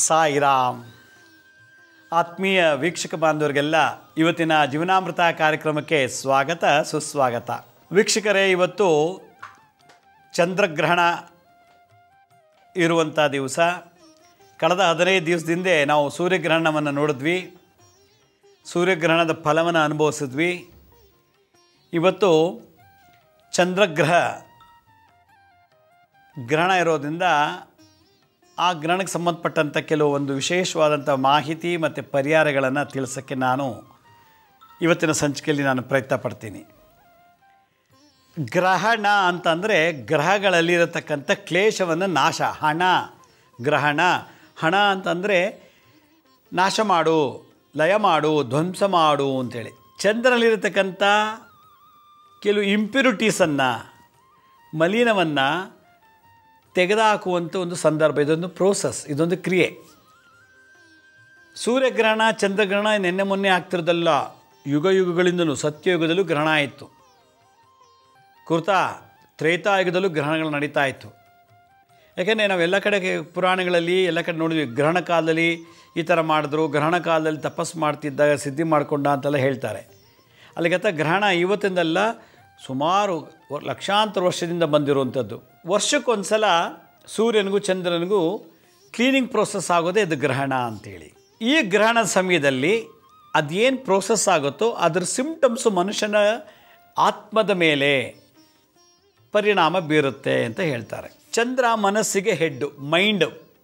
ಸಾಯಿರಾಮ್ ಆತ್ಮೀಯ ವೀಕ್ಷಕ ಬಾಂಧವರಿಗೆಲ್ಲ ಇವತ್ತಿನ ಜೀವನಾಮೃತ ಕಾರ್ಯಕ್ರಮಕ್ಕೆ ಸ್ವಾಗತ ಸುಸ್ವಾಗತ ವೀಕ್ಷಕರೇ ಇವತ್ತು ಚಂದ್ರಗ್ರಹಣ ಇರುವಂಥ ದಿವಸ ಕಳೆದ ಹದಿನೈದು ದಿವಸದಿಂದ ನಾವು ಸೂರ್ಯಗ್ರಹಣವನ್ನು ನೋಡಿದ್ವಿ ಸೂರ್ಯಗ್ರಹಣದ ಫಲವನ್ನು ಅನುಭವಿಸಿದ್ವಿ ಇವತ್ತು ಚಂದ್ರಗ್ರಹ ಗ್ರಹಣ ಇರೋದ್ರಿಂದ ಆ ಗ್ರಹಣಕ್ಕೆ ಸಂಬಂಧಪಟ್ಟಂಥ ಕೆಲವೊಂದು ವಿಶೇಷವಾದಂಥ ಮಾಹಿತಿ ಮತ್ತು ಪರಿಹಾರಗಳನ್ನು ತಿಳಿಸೋಕ್ಕೆ ನಾನು ಇವತ್ತಿನ ಸಂಚಿಕೆಯಲ್ಲಿ ನಾನು ಪ್ರಯತ್ನ ಪಡ್ತೀನಿ ಗ್ರಹಣ ಅಂತಂದರೆ ಗ್ರಹಗಳಲ್ಲಿರತಕ್ಕಂಥ ಕ್ಲೇಶವನ್ನು ನಾಶ ಹಣ ಗ್ರಹಣ ಹಣ ಅಂತಂದರೆ ನಾಶ ಮಾಡು ಲಯ ಮಾಡು ಧ್ವಂಸ ಮಾಡು ಅಂತೇಳಿ ಚಂದ್ರನಲ್ಲಿರತಕ್ಕಂಥ ಕೆಲವು ಇಂಪ್ಯೂರಿಟೀಸನ್ನು ಮಲಿನವನ್ನು ತೆಗೆದುಹಾಕುವಂಥ ಒಂದು ಸಂದರ್ಭ ಇದೊಂದು ಪ್ರೋಸೆಸ್ ಇದೊಂದು ಕ್ರಿಯೆ ಸೂರ್ಯಗ್ರಹಣ ಚಂದ್ರಗ್ರಹಣ ನಿನ್ನೆ ಮೊನ್ನೆ ಆಗ್ತಿರೋದಲ್ಲ ಯುಗ ಯುಗಗಳಿಂದಲೂ ಸತ್ಯಯುಗದಲ್ಲೂ ಗ್ರಹಣ ಆಯಿತು ಕೃತ ತ್ರೇತಾಯುಗದಲ್ಲೂ ಗ್ರಹಣಗಳು ನಡೀತಾ ಇತ್ತು ಯಾಕೆಂದರೆ ನಾವು ಎಲ್ಲ ಕಡೆ ಪುರಾಣಗಳಲ್ಲಿ ಎಲ್ಲ ಕಡೆ ನೋಡಿದ್ವಿ ಗ್ರಹಣ ಕಾಲದಲ್ಲಿ ಈ ಥರ ಮಾಡಿದ್ರು ಗ್ರಹಣ ಕಾಲದಲ್ಲಿ ತಪಸ್ಸು ಮಾಡ್ತಿದ್ದಾಗ ಸಿದ್ಧಿ ಮಾಡಿಕೊಂಡ ಅಂತೆಲ್ಲ ಹೇಳ್ತಾರೆ ಅಲ್ಲಿಗತ್ತ ಗ್ರಹಣ ಇವತ್ತಿಂದಲ್ಲ ಸುಮಾರು ವ- ಲಕ್ಷಾಂತರ ವರ್ಷದಿಂದ ಬಂದಿರುವಂಥದ್ದು ವರ್ಷಕ್ಕೊಂದು ಸಲ ಸೂರ್ಯನಿಗೂ ಚಂದ್ರನಿಗೂ ಕ್ಲೀನಿಂಗ್ ಪ್ರೋಸೆಸ್ ಆಗೋದೇ ಇದು ಗ್ರಹಣ ಅಂತೇಳಿ ಈ ಗ್ರಹಣದ ಸಮಯದಲ್ಲಿ ಅದೇನು ಪ್ರೋಸೆಸ್ ಆಗುತ್ತೋ ಅದರ ಸಿಂಪ್ಟಮ್ಸು ಮನುಷ್ಯನ ಆತ್ಮದ ಮೇಲೆ ಪರಿಣಾಮ ಬೀರುತ್ತೆ ಅಂತ ಹೇಳ್ತಾರೆ ಚಂದ್ರ ಮನಸ್ಸಿಗೆ ಹೆಡ್ಡು ಮೈಂಡ್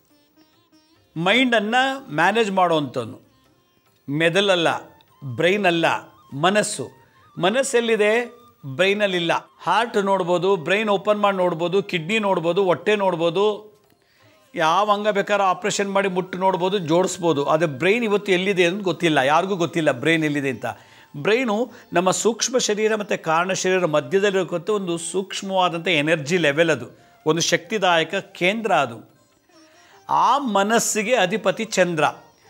ಮೈಂಡನ್ನು ಮ್ಯಾನೇಜ್ ಮಾಡುವಂಥದ್ದು ಮೆದುಳಲ್ಲ ಬ್ರೈನ್ ಅಲ್ಲ ಮನಸ್ಸು ಮನಸ್ಸೆಲ್ಲಿದೆ ಬ್ರೈನಲ್ಲಿಲ್ಲ ಹಾರ್ಟ್ ನೋಡ್ಬೋದು ಬ್ರೈನ್ ಓಪನ್ ಮಾಡಿ ನೋಡ್ಬೋದು ಕಿಡ್ನಿ ನೋಡ್ಬೋದು ಹೊಟ್ಟೆ ನೋಡ್ಬೋದು ಯಾವ ಅಂಗ ಬೇಕಾದ್ರೂ ಆಪ್ರೇಷನ್ ಮಾಡಿ ಮುಟ್ಟು ನೋಡ್ಬೋದು ಜೋಡಿಸ್ಬೋದು ಆದರೆ ಬ್ರೈನ್ ಇವತ್ತು ಎಲ್ಲಿದೆ ಅಂತ ಗೊತ್ತಿಲ್ಲ ಯಾರಿಗೂ ಗೊತ್ತಿಲ್ಲ ಬ್ರೈನ್ ಎಲ್ಲಿದೆ ಅಂತ ಬ್ರೈನು ನಮ್ಮ ಸೂಕ್ಷ್ಮ ಶರೀರ ಮತ್ತು ಕಾರಣ ಶರೀರ ಮಧ್ಯದಲ್ಲಿರತಕ್ಕಂಥ ಒಂದು ಸೂಕ್ಷ್ಮವಾದಂಥ ಎನರ್ಜಿ ಲೆವೆಲ್ ಅದು ಒಂದು ಶಕ್ತಿದಾಯಕ ಕೇಂದ್ರ ಅದು ಆ ಮನಸ್ಸಿಗೆ ಅಧಿಪತಿ ಚಂದ್ರ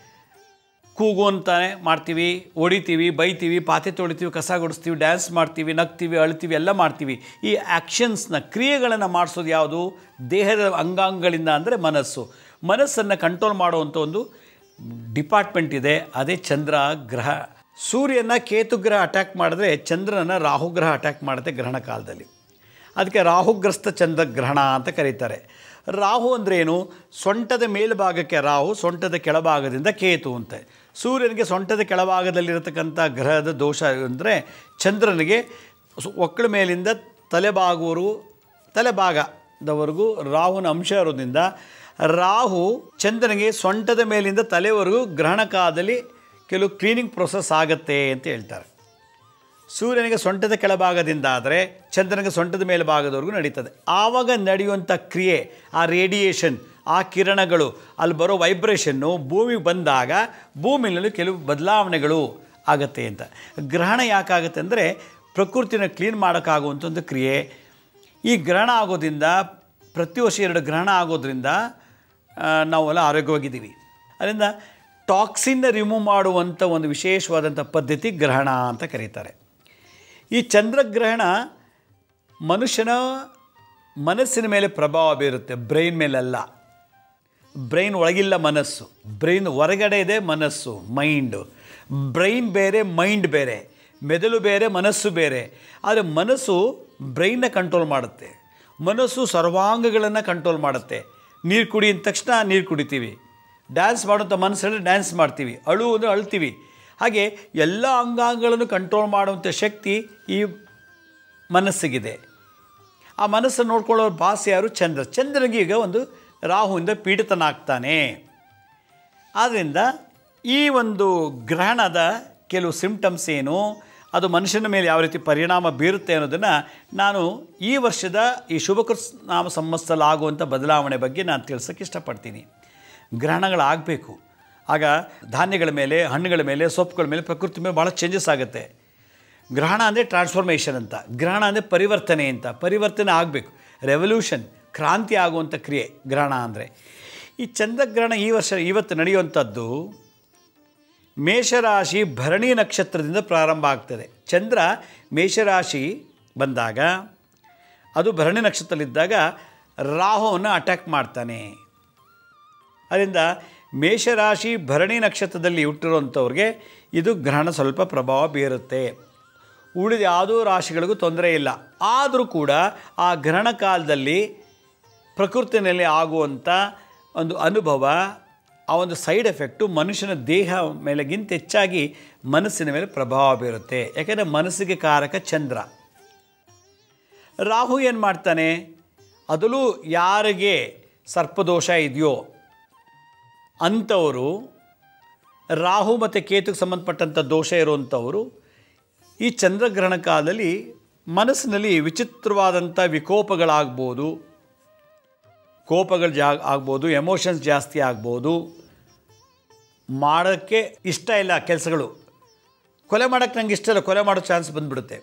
ಕೂಗು ಅಂತಾನೆ ಮಾಡ್ತೀವಿ ಹೊಡಿತೀವಿ ಬೈತೀವಿ ಪಾತೆ ತೊಳಿತೀವಿ ಕಸ ಗುಡಿಸ್ತೀವಿ ಡ್ಯಾನ್ಸ್ ಮಾಡ್ತೀವಿ ನಗ್ತೀವಿ ಅಳ್ತೀವಿ ಎಲ್ಲ ಮಾಡ್ತೀವಿ ಈ ಆ್ಯಕ್ಷನ್ಸ್ನ ಕ್ರಿಯೆಗಳನ್ನು ಮಾಡಿಸೋದು ಯಾವುದು ದೇಹದ ಅಂಗಾಂಗಗಳಿಂದ ಅಂದರೆ ಮನಸ್ಸು ಮನಸ್ಸನ್ನು ಕಂಟ್ರೋಲ್ ಮಾಡುವಂಥ ಒಂದು ಡಿಪಾರ್ಟ್ಮೆಂಟ್ ಇದೆ ಅದೇ ಚಂದ್ರ ಗ್ರಹ ಸೂರ್ಯನ ಕೇತು ಗ್ರಹ ಅಟ್ಯಾಕ್ ಮಾಡಿದ್ರೆ ಚಂದ್ರನ ರಾಹುಗ್ರಹ ಅಟ್ಯಾಕ್ ಮಾಡುತ್ತೆ ಗ್ರಹಣ ಕಾಲದಲ್ಲಿ ಅದಕ್ಕೆ ರಾಹುಗ್ರಸ್ತ ಚಂದ್ರಗ್ರಹಣ ಅಂತ ಕರೀತಾರೆ ರಾಹು ಅಂದ್ರೇನು ಸೊಂಟದ ಮೇಲ್ಭಾಗಕ್ಕೆ ರಾಹು ಸೊಂಟದ ಕೆಳಭಾಗದಿಂದ ಕೇತು ಅಂತ ಸೂರ್ಯನಿಗೆ ಸೊಂಟದ ಕೆಳಭಾಗದಲ್ಲಿರತಕ್ಕಂಥ ಗ್ರಹದ ದೋಷ ಅಂದರೆ ಚಂದ್ರನಿಗೆ ಸು- ಒಕ್ಕಳ ಮೇಲಿಂದ ತಲೆಬಾಗುವವರೆಗೂ ತಲೆಭಾಗದವರೆಗೂ ರಾಹುನ ಅಂಶ ಇರೋದ್ರಿಂದ ರಾಹು ಚಂದ್ರನಿಗೆ ಸೊಂಟದ ಮೇಲಿಂದ ತಲೆವರೆಗೂ ಗ್ರಹಣ ಕಾಲದಲ್ಲಿ ಕೆಲವು ಕ್ಲೀನಿಂಗ್ ಪ್ರೊಸೆಸ್ ಆಗುತ್ತೆ ಅಂತ ಹೇಳ್ತಾರೆ ಸೂರ್ಯನಿಗೆ ಸೊಂಟದ ಕೆಳಭಾಗದಿಂದ ಆದರೆ ಚಂದ್ರನಿಗೆ ಸೊಂಟದ ಮೇಲ್ಭಾಗದವರೆಗೂ ನಡೀತದೆ ಆವಾಗ ನಡೆಯುವಂಥ ಕ್ರಿಯೆ ಆ ರೇಡಿಯೇಷನ್ ಆ ಕಿರಣಗಳು ಅಲ್ಲಿ ಬರೋ ವೈಬ್ರೇಷನ್ನು ಭೂಮಿಗೆ ಬಂದಾಗ ಭೂಮಿನಲ್ಲಿ ಕೆಲವು ಬದಲಾವಣೆಗಳು ಆಗತ್ತೆ ಅಂತ ಗ್ರಹಣ ಯಾಕಾಗುತ್ತೆ ಅಂದರೆ ಪ್ರಕೃತಿನ ಕ್ಲೀನ್ ಮಾಡೋಕ್ಕಾಗುವಂಥ ಒಂದು ಕ್ರಿಯೆ ಈ ಗ್ರಹಣ ಆಗೋದ್ರಿಂದ ಪ್ರತಿ ವರ್ಷ ಎರಡು ಗ್ರಹಣ ಆಗೋದ್ರಿಂದ ಆ, ನಾವೆಲ್ಲ ಆರೋಗ್ಯವಾಗಿದ್ದೀವಿ ಅದರಿಂದ ಟಾಕ್ಸಿನ್ನ ರಿಮೂವ್ ಮಾಡುವಂಥ ಒಂದು ವಿಶೇಷವಾದಂಥ ಪದ್ಧತಿ ಗ್ರಹಣ ಅಂತ ಕರೀತಾರೆ ಈ ಚಂದ್ರಗ್ರಹಣ ಮನುಷ್ಯನ ಮನಸ್ಸಿನ ಮೇಲೆ ಪ್ರಭಾವ ಬೀರುತ್ತೆ ಬ್ರೈನ್ ಮೇಲಲ್ಲ ಬ್ರೈನ್ ಒಳಗಿಲ್ಲ ಮನಸ್ಸು ಬ್ರೈನ್ ಹೊರಗಡೆ ಇದೆ ಮನಸ್ಸು ಮೈಂಡು ಬ್ರೈನ್ ಬೇರೆ ಮೈಂಡ್ ಬೇರೆ ಮೆದುಳು ಬೇರೆ ಮನಸ್ಸು ಬೇರೆ ಆದರೆ ಮನಸ್ಸು ಬ್ರೈನ್ನ ಕಂಟ್ರೋಲ್ ಮಾಡುತ್ತೆ ಮನಸ್ಸು ಸರ್ವಾಂಗಗಳನ್ನು ಕಂಟ್ರೋಲ್ ಮಾಡುತ್ತೆ ನೀರು ಕುಡಿ ಅಂದ ತಕ್ಷಣ ನೀರು ಕುಡಿತೀವಿ ಡ್ಯಾನ್ಸ್ ಮಾಡೋಂಥ ಮನಸ್ಸಲ್ಲಿ ಡ್ಯಾನ್ಸ್ ಮಾಡ್ತೀವಿ ಅಳು ಅಂದರೆ ಅಳ್ತೀವಿ ಹಾಗೆ ಎಲ್ಲ ಅಂಗಾಂಗಗಳನ್ನು ಕಂಟ್ರೋಲ್ ಮಾಡುವಂಥ ಶಕ್ತಿ ಈ ಮನಸ್ಸಿಗಿದೆ ಆ ಮನಸ್ಸನ್ನು ನೋಡ್ಕೊಳ್ಳೋ ಬಾಸ್ ಯಾರು ಚಂದ್ರ ಚಂದ್ರನಿಗೆ ಈಗ ಒಂದು ರಾಹುವಿಂದ ಪೀಡಿತನಾಗ್ತಾನೆ ಆದ್ದರಿಂದ ಈ ಒಂದು ಗ್ರಹಣದ ಕೆಲವು ಸಿಂಪ್ಟಮ್ಸ್ ಏನು ಅದು ಮನುಷ್ಯನ ಮೇಲೆ ಯಾವ ರೀತಿ ಪರಿಣಾಮ ಬೀರುತ್ತೆ ಅನ್ನೋದನ್ನು ನಾನು ಈ ವರ್ಷದ ಈ ಶುಭಕೃತ್ ನಾಮ ಸಂವತ್ಸರಲ್ಲಿ ಆಗುವಂಥ ಬದಲಾವಣೆ ಬಗ್ಗೆ ನಾನು ತಿಳಿಸೋಕ್ಕೆ ಇಷ್ಟಪಡ್ತೀನಿ ಗ್ರಹಣಗಳಾಗಬೇಕು ಆಗ ಧಾನ್ಯಗಳ ಮೇಲೆ ಹಣ್ಣುಗಳ ಮೇಲೆ ಸೊಪ್ಪುಗಳ ಮೇಲೆ ಪ್ರಕೃತಿ ಮೇಲೆ ಭಾಳ ಚೇಂಜಸ್ ಆಗುತ್ತೆ ಗ್ರಹಣ ಅಂದರೆ ಟ್ರಾನ್ಸ್ಫಾರ್ಮೇಷನ್ ಅಂತ ಗ್ರಹಣ ಅಂದರೆ ಪರಿವರ್ತನೆ ಅಂತ ಪರಿವರ್ತನೆ ಆಗಬೇಕು ರೆವಲ್ಯೂಷನ್ ಕ್ರಾಂತಿ ಆಗುವಂಥ ಕ್ರಿಯೆ ಗ್ರಹಣ ಅಂದರೆ ಈ ಚಂದ್ರಗ್ರಹಣ ಈ ವರ್ಷ ಇವತ್ತು ನಡೆಯುವಂಥದ್ದು ಮೇಷರಾಶಿ ಭರಣಿ ನಕ್ಷತ್ರದಿಂದ ಪ್ರಾರಂಭ ಆಗ್ತದೆ ಚಂದ್ರ ಮೇಷರಾಶಿ ಬಂದಾಗ ಅದು ಭರಣಿ ನಕ್ಷತ್ರದಲ್ಲಿದ್ದಾಗ ರಾಹುವನ್ನು ಅಟ್ಯಾಕ್ ಮಾಡ್ತಾನೆ ಅದರಿಂದ ಮೇಷರಾಶಿ ಭರಣಿ ನಕ್ಷತ್ರದಲ್ಲಿ ಹುಟ್ಟಿರುವಂಥವ್ರಿಗೆ ಇದು ಗ್ರಹಣ ಸ್ವಲ್ಪ ಪ್ರಭಾವ ಬೀರುತ್ತೆ ಉಳಿದ ಯಾವುದೋ ರಾಶಿಗಳಿಗೂ ತೊಂದರೆ ಇಲ್ಲ ಆದರೂ ಕೂಡ ಆ ಗ್ರಹಣ ಕಾಲದಲ್ಲಿ ಪ್ರಕೃತಿನಲ್ಲಿ ಆಗುವಂಥ ಒಂದು ಅನುಭವ ಆ ಒಂದು ಸೈಡ್ ಎಫೆಕ್ಟು ಮನುಷ್ಯನ ದೇಹ ಮೇಲೆಗಿಂತ ಹೆಚ್ಚಾಗಿ ಮನಸ್ಸಿನ ಮೇಲೆ ಪ್ರಭಾವ ಬೀರುತ್ತೆ ಯಾಕೆಂದರೆ ಮನಸ್ಸಿಗೆ ಕಾರಕ ಚಂದ್ರ ರಾಹು ಏನು ಮಾಡ್ತಾನೆ ಅದರಲ್ಲೂ ಯಾರಿಗೆ ಸರ್ಪದೋಷ ಇದೆಯೋ ಅಂಥವರು ರಾಹು ಮತ್ತು ಕೇತುಗೆ ಸಂಬಂಧಪಟ್ಟಂಥ ದೋಷ ಇರುವಂಥವರು ಈ ಚಂದ್ರಗ್ರಹಣ ಕಾಲದಲ್ಲಿ ಮನಸ್ಸಿನಲ್ಲಿ ವಿಚಿತ್ರವಾದಂಥ ವಿಕೋಪಗಳಾಗ್ಬೋದು ಕೋಪಗಳು ಜಾ ಆಗ್ಬೋದು ಎಮೋಷನ್ಸ್ ಜಾಸ್ತಿ ಆಗ್ಬೋದು ಮಾಡೋಕ್ಕೆ ಇಷ್ಟ ಇಲ್ಲ ಕೆಲಸಗಳು ಕೊಲೆ ಮಾಡೋಕ್ಕೆ ನಂಗೆ ಇಷ್ಟ ಇಲ್ಲ ಕೊಲೆ ಮಾಡೋ ಚಾನ್ಸ್ ಬಂದುಬಿಡುತ್ತೆ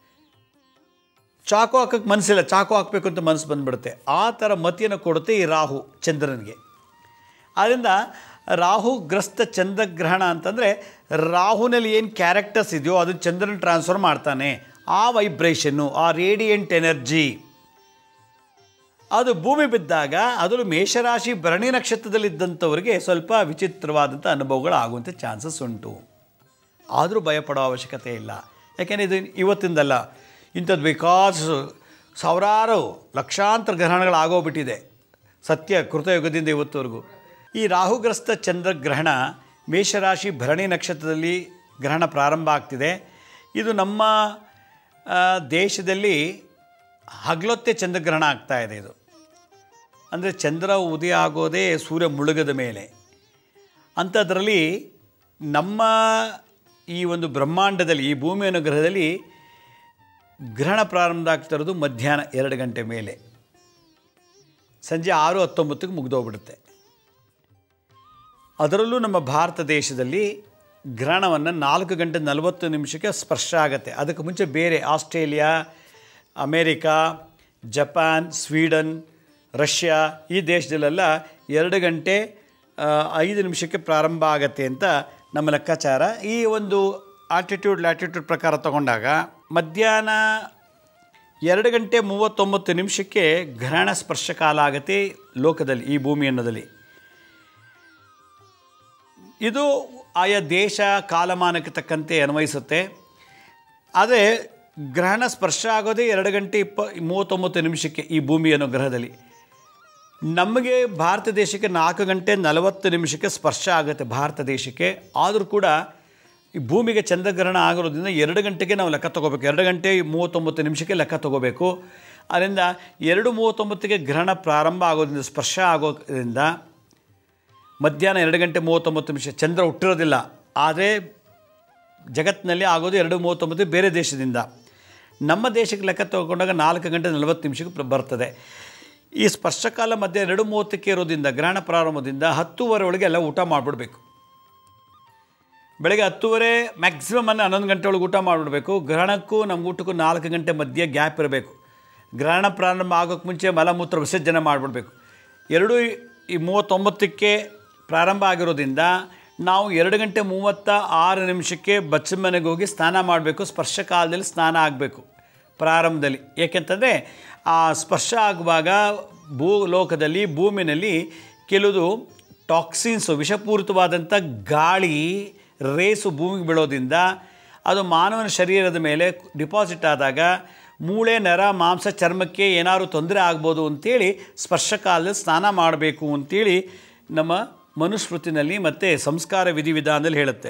ಚಾಕು ಹಾಕೋಕ್ಕೆ ಮನಸ್ಸಿಲ್ಲ ಚಾಕು ಹಾಕಬೇಕು ಅಂತ ಮನಸ್ಸು ಬಂದುಬಿಡುತ್ತೆ ಆ ಥರ ಮತಿಯನ್ನು ಕೊಡುತ್ತೆ ಈ ರಾಹು ಚಂದ್ರನಿಗೆ ಆದ್ದರಿಂದ ರಾಹುಗ್ರಸ್ತ ಚಂದ್ರಗ್ರಹಣ ಅಂತಂದರೆ ರಾಹುನಲ್ಲಿ ಏನು ಕ್ಯಾರೆಕ್ಟರ್ಸ್ ಇದೆಯೋ ಅದನ್ನು ಚಂದ್ರನ ಟ್ರಾನ್ಸ್ಫರ್ ಮಾಡ್ತಾನೆ ಆ ವೈಬ್ರೇಷನ್ನು ಆ ರೇಡಿಯಂಟ್ ಎನರ್ಜಿ ಅದು ಭೂಮಿ ಬಿದ್ದಾಗ ಅದರಲ್ಲೂ ಮೇಷರಾಶಿ ಭರಣಿ ನಕ್ಷತ್ರದಲ್ಲಿದ್ದಂಥವ್ರಿಗೆ ಸ್ವಲ್ಪ ವಿಚಿತ್ರವಾದಂಥ ಅನುಭವಗಳು ಆಗುವಂಥ ಚಾನ್ಸಸ್ ಉಂಟು ಆದರೂ ಭಯಪಡೋ ಅವಶ್ಯಕತೆ ಇಲ್ಲ ಯಾಕೆಂದರೆ ಇದು ಇವತ್ತಿಂದಲ್ಲ ಇಂಥದ್ದು ಬೇಕಾಸ್ ಸಾವಿರಾರು ಲಕ್ಷಾಂತರ ಗ್ರಹಣಗಳು ಆಗೋಗ್ಬಿಟ್ಟಿದೆ ಸತ್ಯ ಕೃತಯುಗದಿಂದ ಇವತ್ತವರೆಗೂ ಈ ರಾಹುಗ್ರಸ್ತ ಚಂದ್ರಗ್ರಹಣ ಮೇಷರಾಶಿ ಭರಣಿ ನಕ್ಷತ್ರದಲ್ಲಿ ಗ್ರಹಣ ಪ್ರಾರಂಭ ಆಗ್ತಿದೆ ಇದು ನಮ್ಮ ಆ, ದೇಶದಲ್ಲಿ ಹಗಲೊತ್ತೆ ಚಂದ್ರಗ್ರಹಣ ಆಗ್ತಾ ಇದೆ ಇದು ಅಂದರೆ ಚಂದ್ರ ಉದಯ ಆಗೋದೇ ಸೂರ್ಯ ಮುಳುಗದ ಮೇಲೆ ಅಂಥದ್ರಲ್ಲಿ ನಮ್ಮ ಈ ಒಂದು ಬ್ರಹ್ಮಾಂಡದಲ್ಲಿ ಈ ಭೂಮಿ ಅನ್ನೋ ಗ್ರಹದಲ್ಲಿ ಗ್ರಹಣ ಪ್ರಾರಂಭ ಆಗ್ತಾ ಇರೋದು ಮಧ್ಯಾಹ್ನ ಎರಡು ಗಂಟೆ ಮೇಲೆ ಸಂಜೆ ಆರು ಹತ್ತೊಂಬತ್ತಕ್ಕೆ ಮುಗಿದೋಗ್ಬಿಡುತ್ತೆ ಅದರಲ್ಲೂ ನಮ್ಮ ಭಾರತ ದೇಶದಲ್ಲಿ ಗ್ರಹಣವನ್ನು ನಾಲ್ಕು ಗಂಟೆ ನಲವತ್ತು ನಿಮಿಷಕ್ಕೆ ಸ್ಪರ್ಶ ಆಗುತ್ತೆ ಅದಕ್ಕೆ ಮುಂಚೆ ಬೇರೆ Australia America Japan Sweden Russia ಈ ದೇಶದಲ್ಲೆಲ್ಲ ಎರಡು ಗಂಟೆ ಆ, ಐದು ನಿಮಿಷಕ್ಕೆ ಪ್ರಾರಂಭ ಆಗತ್ತೆ ಅಂತ ನಮ್ಮ ಲೆಕ್ಕಾಚಾರ ಈ ಒಂದು ಆಟಿಟ್ಯೂಡ್ ಲ್ಯಾಟಿಟ್ಯೂಡ್ ಪ್ರಕಾರ ತಗೊಂಡಾಗ ಮಧ್ಯಾಹ್ನ ಎರಡು ಗಂಟೆ ಮೂವತ್ತೊಂಬತ್ತು ನಿಮಿಷಕ್ಕೆ ಗ್ರಹಣ ಸ್ಪರ್ಶ ಕಾಲ ಆಗುತ್ತೆ ಲೋಕದಲ್ಲಿ ಈ ಭೂಮಿ ಅನ್ನೋದಲ್ಲಿ ಇದು ಆಯಾ ದೇಶ ಕಾಲಮಾನಕ್ಕೆ ತಕ್ಕಂತೆ ಅನ್ವಯಿಸುತ್ತೆ ಆದರೆ ಗ್ರಹಣ ಸ್ಪರ್ಶ ಆಗೋದೇ ಎರಡು ಗಂಟೆ ಇಪ್ಪ ಮೂವತ್ತೊಂಬತ್ತು ನಿಮಿಷಕ್ಕೆ ಈ ಭೂಮಿ ಅನ್ನೋ ಗ್ರಹದಲ್ಲಿ ನಮಗೆ ಭಾರತ ದೇಶಕ್ಕೆ ನಾಲ್ಕು ಗಂಟೆ ನಲವತ್ತು ನಿಮಿಷಕ್ಕೆ ಸ್ಪರ್ಶ ಆಗುತ್ತೆ ಭಾರತ ದೇಶಕ್ಕೆ ಆದರೂ ಕೂಡ ಈ ಭೂಮಿಗೆ ಚಂದ್ರಗ್ರಹಣ ಆಗಿರೋದ್ರಿಂದ ಎರಡು ಗಂಟೆಗೆ ನಾವು ಲೆಕ್ಕ ತೊಗೋಬೇಕು ಎರಡು ಗಂಟೆ ಮೂವತ್ತೊಂಬತ್ತು ನಿಮಿಷಕ್ಕೆ ಲೆಕ್ಕ ತೊಗೋಬೇಕು ಅದರಿಂದ ಎರಡು ಮೂವತ್ತೊಂಬತ್ತಿಗೆ ಗ್ರಹಣ ಪ್ರಾರಂಭ ಆಗೋದ್ರಿಂದ ಸ್ಪರ್ಶ ಆಗೋದ್ರಿಂದ ಮಧ್ಯಾಹ್ನ ಎರಡು ಗಂಟೆ ಮೂವತ್ತೊಂಬತ್ತು ನಿಮಿಷ ಚಂದ್ರ ಹುಟ್ಟಿರೋದಿಲ್ಲ ಆದರೆ ಜಗತ್ತಿನಲ್ಲಿ ಆಗೋದು ಎರಡು ಮೂವತ್ತೊಂಬತ್ತು ಬೇರೆ ದೇಶದಿಂದ ನಮ್ಮ ದೇಶಕ್ಕೆ ಲೆಕ್ಕ ತಗೊಂಡಾಗ ನಾಲ್ಕು ಗಂಟೆ ನಲವತ್ತು ನಿಮಿಷಕ್ಕೆ ಪ್ರ- ಬರ್ತದೆ ಈ ಸ್ಪರ್ಶಕಾಲ ಮಧ್ಯೆ ಎರಡು ಮೂವತ್ತಕ್ಕೆ ಇರೋದ್ರಿಂದ ಗ್ರಹಣ ಪ್ರಾರಂಭದಿಂದ ಹತ್ತೂವರೆ ಒಳಗೆ ಎಲ್ಲ ಊಟ ಮಾಡಿಬಿಡ್ಬೇಕು ಬೆಳಗ್ಗೆ ಹತ್ತುವರೆ ಮ್ಯಾಕ್ಸಿಮಮ್ ಅನ್ನು ಹನ್ನೊಂದು ಗಂಟೆ ಒಳಗೆ ಊಟ ಮಾಡಿಬಿಡ್ಬೇಕು ಗ್ರಹಣಕ್ಕೂ ನಮ್ಮ ಊಟಕ್ಕೂ ನಾಲ್ಕು ಗಂಟೆ ಮಧ್ಯೆ ಗ್ಯಾಪ್ ಇರಬೇಕು ಗ್ರಹಣ ಪ್ರಾರಂಭ ಆಗೋಕ್ಕೆ ಮುಂಚೆ ಮಲಮೂತ್ರ ವಿಸರ್ಜನೆ ಮಾಡಿಬಿಡ್ಬೇಕು ಎರಡು ಈ ಮೂವತ್ತೊಂಬತ್ತಕ್ಕೆ ಪ್ರಾರಂಭ ಆಗಿರೋದ್ರಿಂದ ನಾವು ಎರಡು ಗಂಟೆ ಮೂವತ್ತ ಆರು ನಿಮಿಷಕ್ಕೆ ಬಚ್ಚ ಮನೆಗೆ ಹೋಗಿ ಸ್ನಾನ ಮಾಡಬೇಕು ಸ್ಪರ್ಶ ಕಾಲದಲ್ಲಿ ಸ್ನಾನ ಆಗಬೇಕು ಪ್ರಾರಂಭದಲ್ಲಿ ಏಕೆಂತಂದರೆ ಆ ಸ್ಪರ್ಶ ಆಗುವಾಗ ಭೂ ಲೋಕದಲ್ಲಿ ಭೂಮಿನಲ್ಲಿ ಕೆಲವು ಟಾಕ್ಸಿನ್ಸು ವಿಷಪೂರಿತವಾದಂಥ ಗಾಳಿ ರೇಸು ಭೂಮಿಗೆ ಬೀಳೋದ್ರಿಂದ ಅದು ಮಾನವನ ಶರೀರದ ಮೇಲೆ ಡಿಪಾಸಿಟ್ ಆದಾಗ ಮೂಳೆ ನರ ಮಾಂಸ ಚರ್ಮಕ್ಕೆ ಏನಾದ್ರು ತೊಂದರೆ ಆಗ್ಬೋದು ಅಂತೇಳಿ ಸ್ಪರ್ಶಕಾಲದಲ್ಲಿ ಸ್ನಾನ ಮಾಡಬೇಕು ಅಂತೇಳಿ ನಮ್ಮ ಮನುಸ್ಮೃತಿನಲ್ಲಿ ಮತ್ತು ಸಂಸ್ಕಾರ ವಿಧಿವಿಧಾನದಲ್ಲಿ ಹೇಳುತ್ತೆ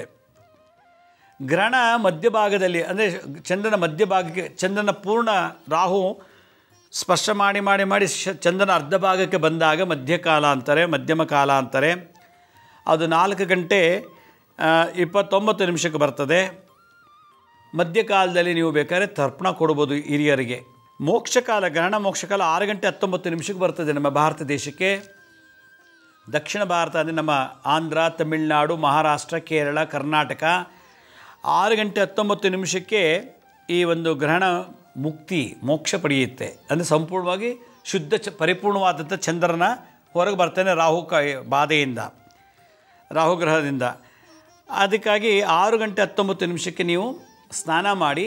ಗ್ರಹಣ ಮಧ್ಯಭಾಗದಲ್ಲಿ ಅಂದರೆ ಚಂದ್ರನ ಮಧ್ಯಭಾಗಕ್ಕೆ ಚಂದ್ರನ ಪೂರ್ಣ ರಾಹು ಸ್ಪರ್ಶ ಮಾಡಿ ಮಾಡಿ ಮಾಡಿ ಶ ಚಂದ್ರನ ಅರ್ಧ ಭಾಗಕ್ಕೆ ಬಂದಾಗ ಮಧ್ಯಕಾಲ ಅಂತಾರೆ ಮಧ್ಯಮ ಕಾಲ ಅಂತಾರೆ ಅದು ನಾಲ್ಕು ಗಂಟೆ ಆ, ಇಪ್ಪತ್ತೊಂಬತ್ತು ನಿಮಿಷಕ್ಕೆ ಬರ್ತದೆ ಮಧ್ಯಕಾಲದಲ್ಲಿ ನೀವು ಬೇಕಾದ್ರೆ ತರ್ಪಣ ಕೊಡ್ಬೋದು ಹಿರಿಯರಿಗೆ ಮೋಕ್ಷಕಾಲ ಗ್ರಹಣ ಮೋಕ್ಷಕಾಲ ಆರು ಗಂಟೆ ಹತ್ತೊಂಬತ್ತು ನಿಮಿಷಕ್ಕೆ ಬರ್ತದೆ ನಮ್ಮ ಭಾರತ ದೇಶಕ್ಕೆ ದಕ್ಷಿಣ ಭಾರತ ಅಂದರೆ ನಮ್ಮ ಆಂಧ್ರ ತಮಿಳುನಾಡು ಮಹಾರಾಷ್ಟ್ರ ಕೇರಳ ಕರ್ನಾಟಕ ಆರು ಗಂಟೆ ಹತ್ತೊಂಬತ್ತು ನಿಮಿಷಕ್ಕೆ ಈ ಒಂದು ಗ್ರಹಣ ಮುಕ್ತಿ ಮೋಕ್ಷ ಪಡೆಯುತ್ತೆ ಅಂದರೆ ಸಂಪೂರ್ಣವಾಗಿ ಶುದ್ಧ ಚ ಪರಿಪೂರ್ಣವಾದಂಥ ಚಂದ್ರನ ಹೊರಗೆ ಬರ್ತಾನೆ ರಾಹು ಕ ಬಾಧೆಯಿಂದ ರಾಹುಗ್ರಹದಿಂದ ಅದಕ್ಕಾಗಿ ಆರು ಗಂಟೆ ಹತ್ತೊಂಬತ್ತು ನಿಮಿಷಕ್ಕೆ ನೀವು ಸ್ನಾನ ಮಾಡಿ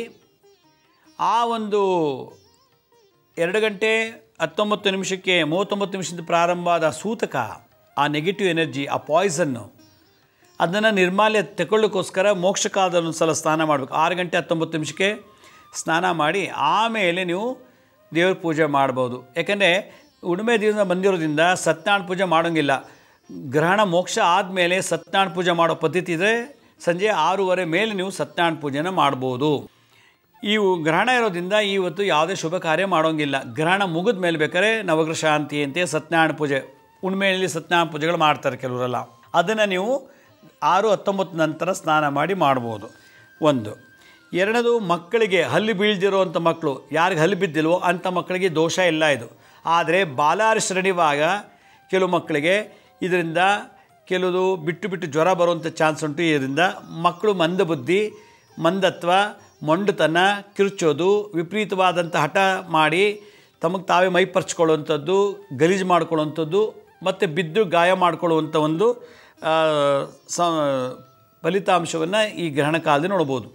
ಆ ಒಂದು ಎರಡು ಗಂಟೆ ಹತ್ತೊಂಬತ್ತು ನಿಮಿಷಕ್ಕೆ ಮೂವತ್ತೊಂಬತ್ತು ನಿಮಿಷದ ಪ್ರಾರಂಭವಾದ ಸೂತಕ ಆ ನೆಗೆಟಿವ್ ಎನರ್ಜಿ ಆ ಪಾಯ್ಸನ್ನು ಅದನ್ನು ನಿರ್ಮಾಲ್ಯ ತಗೊಳ್ಳೋಕ್ಕೋಸ್ಕರ ಮೋಕ್ಷ ಕಾಲದಲ್ಲಿ ಒಂದು ಸಲ ಸ್ನಾನ ಮಾಡಬೇಕು ಆರು ಗಂಟೆ ಹತ್ತೊಂಬತ್ತು ನಿಮಿಷಕ್ಕೆ ಸ್ನಾನ ಮಾಡಿ ಆಮೇಲೆ ನೀವು ದೇವ್ರ ಪೂಜೆ ಮಾಡ್ಬೋದು ಯಾಕೆಂದರೆ ಉಡುಮೆ ದಿವಸ ಬಂದಿರೋದ್ರಿಂದ ಸತ್ಯನಾರಾಯಣ ಪೂಜೆ ಮಾಡೋಂಗಿಲ್ಲ ಗ್ರಹಣ ಮೋಕ್ಷ ಆದಮೇಲೆ ಸತ್ಯನಾರಾಯಣ ಪೂಜೆ ಮಾಡೋ ಪದ್ಧತಿ ಇದ್ದರೆ ಸಂಜೆ ಆರೂವರೆ ಮೇಲೆ ನೀವು ಸತ್ಯನಾರಾಯಣ ಪೂಜೆನ ಮಾಡ್ಬೋದು ಇವು ಗ್ರಹಣ ಇರೋದ್ರಿಂದ ಇವತ್ತು ಯಾವುದೇ ಶುಭ ಕಾರ್ಯ ಮಾಡೋಂಗಿಲ್ಲ ಗ್ರಹಣ ಮುಗಿದ ಮೇಲೆ ಬೇಕಾದ್ರೆ ನವಗ್ರಹ ಶಾಂತಿ ಅಂತೆ ಸತ್ಯನಾರಾಯಣ ಪೂಜೆ ಉಣ್ಮೆಯಲ್ಲಿ ಸತ್ಯನಾರಾಯಣ ಪೂಜೆಗಳು ಮಾಡ್ತಾರೆ ಕೆಲವರೆಲ್ಲ ಅದನ್ನು ನೀವು ಆರು ಹತ್ತೊಂಬತ್ತು ನಂತರ ಸ್ನಾನ ಮಾಡಿ ಮಾಡ್ಬೋದು ಒಂದು ಎರಡನೇದು ಮಕ್ಕಳಿಗೆ ಹಲ್ಲು ಬೀಳ್ದಿರೋವಂಥ ಮಕ್ಕಳು ಯಾರಿಗೆ ಹಲ್ಲು ಬಿದ್ದಿಲ್ವೋ ಅಂಥ ಮಕ್ಕಳಿಗೆ ದೋಷ ಇಲ್ಲ ಇದು ಆದರೆ ಬಾಲಾರ ಶ್ರೇಣಿವಾಗ ಕೆಲವು ಮಕ್ಕಳಿಗೆ ಇದರಿಂದ ಕೆಲವು ಬಿಟ್ಟು ಬಿಟ್ಟು ಜ್ವರ ಬರುವಂಥ ಚಾನ್ಸ್ ಉಂಟು ಇದರಿಂದ ಮಕ್ಕಳು ಮಂದಬುದ್ಧಿ ಮಂದತ್ವ ಮೊಂಡುತನ ಕಿರುಚೋದು ವಿಪರೀತವಾದಂಥ ಹಠ ಮಾಡಿ ತಮಗೆ ತಾವೇ ಮೈ ಪರ್ಚ್ಕೊಳ್ಳುವಂಥದ್ದು ಗಲೀಜು ಮಾಡ್ಕೊಳ್ಳುವಂಥದ್ದು ಮತ್ತು ಬಿದ್ದು ಗಾಯ ಮಾಡ್ಕೊಳ್ಳುವಂಥ ಒಂದು ಆ, ಸ ಫಲಿತಾಂಶವನ್ನು ಈ ಗ್ರಹಣ ಕಾಲದಲ್ಲಿ ನೋಡ್ಬೋದು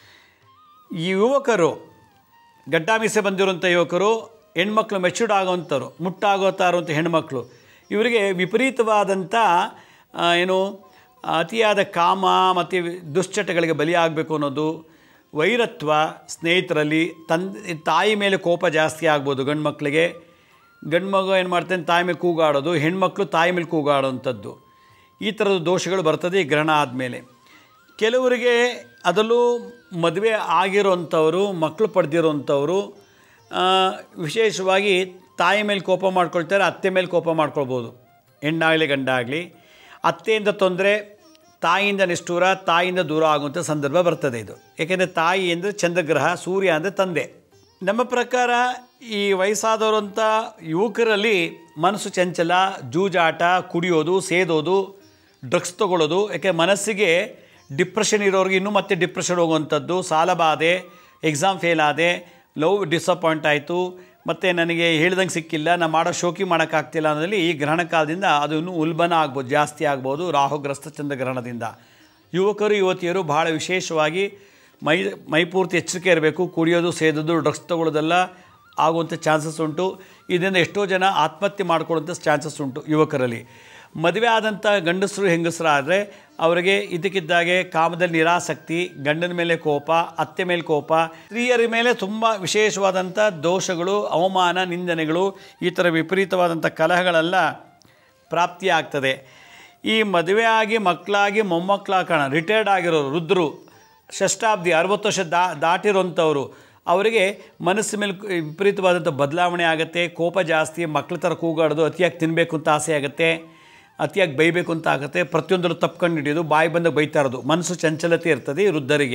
ಈ ಯುವಕರು ಗಡ್ಡಾಮೀಸೆ ಬಂದಿರುವಂಥ ಯುವಕರು ಹೆಣ್ಮಕ್ಳು ಮೆಚೂರ್ಡ್ ಆಗೋವಂಥವ್ರು ಮುಟ್ಟಾಗೋತಾ ಇರುವಂಥ ಹೆಣ್ಮಕ್ಳು ಇವರಿಗೆ ವಿಪರೀತವಾದಂಥ ಆ, ಏನು ಅತಿಯಾದ ಕಾಮ ಮತ್ತು ದುಶ್ಚಟಗಳಿಗೆ ಬಲಿಯಾಗಬೇಕು ಅನ್ನೋದು ವೈರತ್ವ ಸ್ನೇಹಿತರಲ್ಲಿ ತಂದೆ ತಾಯಿ ಮೇಲೆ ಕೋಪ ಜಾಸ್ತಿ ಆಗ್ಬೋದು ಗಂಡು ಮಕ್ಕಳಿಗೆ ಗಂಡು ಮಗು ಏನು ಮಾಡ್ತಾನೆ ತಾಯಿ ಮೇಲೆ ಕೂಗಾಡೋದು ಹೆಣ್ಮಕ್ಳು ತಾಯಿ ಮೇಲೆ ಕೂಗಾಡೋವಂಥದ್ದು ಈ ಥರದ ದೋಷಗಳು ಬರ್ತದೆ ಈ ಗ್ರಹಣ ಆದಮೇಲೆ ಕೆಲವರಿಗೆ ಅದರಲ್ಲೂ ಮದುವೆ ಆಗಿರೋಂಥವ್ರು ಮಕ್ಕಳು ಪಡೆದಿರೋಂಥವ್ರು ಆ, ವಿಶೇಷವಾಗಿ ತಾಯಿ ಮೇಲೆ ಕೋಪ ಮಾಡ್ಕೊಳ್ತಾರೆ ಅತ್ತೆ ಮೇಲೆ ಕೋಪ ಮಾಡ್ಕೊಳ್ಬೋದು ಹೆಣ್ಣಾಗಲಿ ಗಂಡಾಗಲಿ ಅತ್ತೆಯಿಂದ ತೊಂದರೆ ತಾಯಿಯಿಂದ ನಿಷ್ಠೂರ ತಾಯಿಯಿಂದ ದೂರ ಆಗುವಂಥ ಸಂದರ್ಭ ಬರ್ತದೆ ಇದು ಏಕೆಂದರೆ ತಾಯಿ ಅಂದರೆ ಚಂದ್ರಗ್ರಹ ಸೂರ್ಯ ಅಂದರೆ ತಂದೆ ನಮ್ಮ ಪ್ರಕಾರ ಈ ವಯಸ್ಸಾದವರಂಥ ಯುವಕರಲ್ಲಿ ಮನಸ್ಸು ಚಂಚಲ ಜೂಜಾಟ ಕುಡಿಯೋದು ಸೇದೋದು ಡ್ರಗ್ಸ್ ತೊಗೊಳ್ಳೋದು ಯಾಕೆ ಮನಸ್ಸಿಗೆ ಡಿಪ್ರೆಷನ್ ಇರೋರಿಗೆ ಇನ್ನೂ ಮತ್ತೆ ಡಿಪ್ರೆಷನ್ ಹೋಗುವಂಥದ್ದು ಸಾಲಬಾಧೆ ಎಕ್ಸಾಮ್ ಫೇಲ್ ಆದೆ ಲವ್ ಡಿಸಪಾಯಿಂಟ್ ಆಯಿತು ಮತ್ತು ನನಗೆ ಹೇಳ್ದಂಗೆ ಸಿಕ್ಕಿಲ್ಲ ನಾನು ಮಾಡೋ ಶೋಕಿ ಮಾಡೋಕ್ಕಾಗ್ತಿಲ್ಲ ಅನ್ನೋದ್ರಲ್ಲಿ ಈ ಗ್ರಹಣ ಕಾಲದಿಂದ ಅದು ಇನ್ನೂ ಉಲ್ಬಣ ಆಗ್ಬೋದು ಜಾಸ್ತಿ ಆಗ್ಬೋದು ರಾಹುಗ್ರಸ್ತ ಚಂದ್ರಗ್ರಹಣದಿಂದ ಯುವಕರು ಯುವತಿಯರು ಭಾಳ ವಿಶೇಷವಾಗಿ ಮೈ ಮೈಪೂರ್ತಿ ಎಚ್ಚರಿಕೆ ಇರಬೇಕು ಕುಡಿಯೋದು ಸೇದೋದು ಡ್ರಗ್ಸ್ ತಗೊಳ್ಳೋದೆಲ್ಲ ಆಗುವಂಥ ಚಾನ್ಸಸ್ ಉಂಟು ಇದರಿಂದ ಎಷ್ಟೋ ಜನ ಆತ್ಮಹತ್ಯೆ ಮಾಡ್ಕೊಳ್ಳುವಂಥ ಚಾನ್ಸಸ್ ಉಂಟು ಯುವಕರಲ್ಲಿ ಮದುವೆ ಆದಂಥ ಗಂಡಸರು ಹೆಂಗಸರು ಆದರೆ ಅವರಿಗೆ ಇದಕ್ಕಿದ್ದಾಗೆ ಕಾಮದಲ್ಲಿ ನಿರಾಸಕ್ತಿ ಗಂಡನ ಮೇಲೆ ಕೋಪ ಅತ್ತೆ ಮೇಲೆ ಕೋಪ ಸ್ತ್ರೀಯರ ಮೇಲೆ ತುಂಬ ವಿಶೇಷವಾದಂಥ ದೋಷಗಳು ಅವಮಾನ ನಿಂದನೆಗಳು ಈ ಥರ ವಿಪರೀತವಾದಂಥ ಕಲಹಗಳೆಲ್ಲ ಪ್ರಾಪ್ತಿಯಾಗ್ತದೆ ಈ ಮದುವೆ ಆಗಿ ಮಕ್ಕಳಾಗಿ ಮೊಮ್ಮಕ್ಕಳಾಕೋಣ ರಿಟೈರ್ಡ್ ಆಗಿರೋರು ವೃದ್ಧರು ಷಷ್ಟಾಬ್ದಿ ಅರವತ್ತು ವರ್ಷ ದಾ ದಾಟಿರೋಂಥವ್ರು ಅವರಿಗೆ ಮನಸ್ಸು ಮೇಲೆ ವಿಪರೀತವಾದಂಥ ಬದಲಾವಣೆ ಆಗುತ್ತೆ ಕೋಪ ಜಾಸ್ತಿ ಮಕ್ಕಳ ಥರ ಕೂಗಾಡೋದು ಅತಿಯಾಗಿ ತಿನ್ನಬೇಕು ಅಂತ ಆಸೆ ಆಗುತ್ತೆ ಅತಿಯಾಗಿ ಬೈಬೇಕು ಅಂತ ಆಗುತ್ತೆ ಪ್ರತಿಯೊಂದರಲ್ಲೂ ತಪ್ಕೊಂಡು ಹಿಡಿಯೋದು ಬಾಯಿ ಬಂದಾಗ ಬೈತಾ ಇರೋದು ಮನಸ್ಸು ಚಂಚಲತೆ ಇರ್ತದೆ ಈ ವೃದ್ಧರಿಗೆ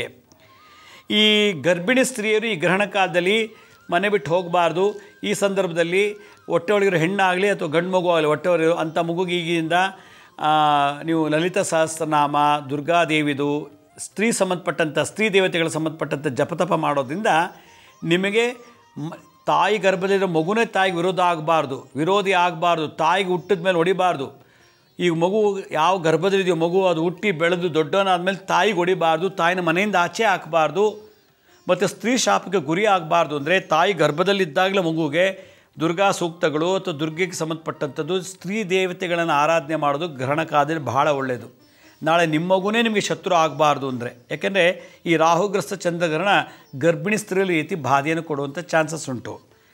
ಈ ಗರ್ಭಿಣಿ ಸ್ತ್ರೀಯರು ಈ ಗ್ರಹಣ ಕಾಲದಲ್ಲಿ ಮನೆ ಬಿಟ್ಟು ಹೋಗಬಾರ್ದು ಈ ಸಂದರ್ಭದಲ್ಲಿ ಹೊಟ್ಟೆ ಒಳಗಿರೋ ಹೆಣ್ಣಾಗಲಿ ಅಥವಾ ಗಂಡು ಮಗು ಆಗಲಿ ಹೊಟ್ಟೆ ಒಳಗಿರೋ ಅಂಥ ಮಗುಗೆ ಈಗಿಂದ ಆ, ನೀವು ಲಲಿತ ಸಹಸ್ರನಾಮ ದುರ್ಗಾದೇವಿದು ಸ್ತ್ರೀ ಸಂಬಂಧಪಟ್ಟಂಥ ಸ್ತ್ರೀ ದೇವತೆಗಳ ಸಂಬಂಧಪಟ್ಟಂಥ ಜಪತಪ ಮಾಡೋದ್ರಿಂದ ನಿಮಗೆ ಮ- ತಾಯಿ ಗರ್ಭದಲ್ಲಿರೋ ಮಗುನೇ ತಾಯಿಗೆ ವಿರೋಧ ಆಗಬಾರ್ದು ವಿರೋಧಿ ಆಗಬಾರ್ದು ತಾಯಿಗೆ ಹುಟ್ಟಿದ ಮೇಲೆ ಹೊಡಿಬಾರ್ದು ಈಗ ಮಗು ಯಾವ ಗರ್ಭದಲ್ಲಿದೆಯೋ ಮಗು ಅದು ಹುಟ್ಟಿ ಬೆಳೆದು ದೊಡ್ಡವನಾದ್ಮೇಲೆ ತಾಯಿಗೆ ಹೊಡಿಬಾರ್ದು ತಾಯಿನ ಮನೆಯಿಂದ ಆಚೆ ಹಾಕಬಾರ್ದು ಮತ್ತು ಸ್ತ್ರೀ ಶಾಪಕ್ಕೆ ಗುರಿ ಆಗಬಾರ್ದು ಅಂದರೆ ತಾಯಿ ಗರ್ಭದಲ್ಲಿದ್ದಾಗಲೇ ಮಗುಗೆ ದುರ್ಗಾ ಸೂಕ್ತಗಳು ಅಥವಾ ದುರ್ಗೆಗೆ ಸಂಬಂಧಪಟ್ಟಂಥದ್ದು ಸ್ತ್ರೀ ದೇವತೆಗಳನ್ನು ಆರಾಧನೆ ಮಾಡೋದು ಗ್ರಹಣ ಕಾಲದಲ್ಲಿ ಬಹಳ ಒಳ್ಳೆಯದು ನಾಳೆ ನಿಮ್ಮ ಮಗುನೇ ನಿಮಗೆ ಶತ್ರು ಆಗಬಾರ್ದು ಅಂದರೆ ಯಾಕೆಂದರೆ ಈ ರಾಹುಗ್ರಸ್ತ ಚಂದ್ರಗ್ರಹಣ ಗರ್ಭಿಣಿ ಸ್ತ್ರೀಯಲ್ಲಿ ಈ ರೀತಿ ಬಾಧೆಯನ್ನು ಕೊಡುವಂಥ ಚಾನ್ಸಸ್ ಉಂಟು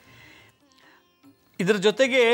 ಇದರ ಜೊತೆಗೆ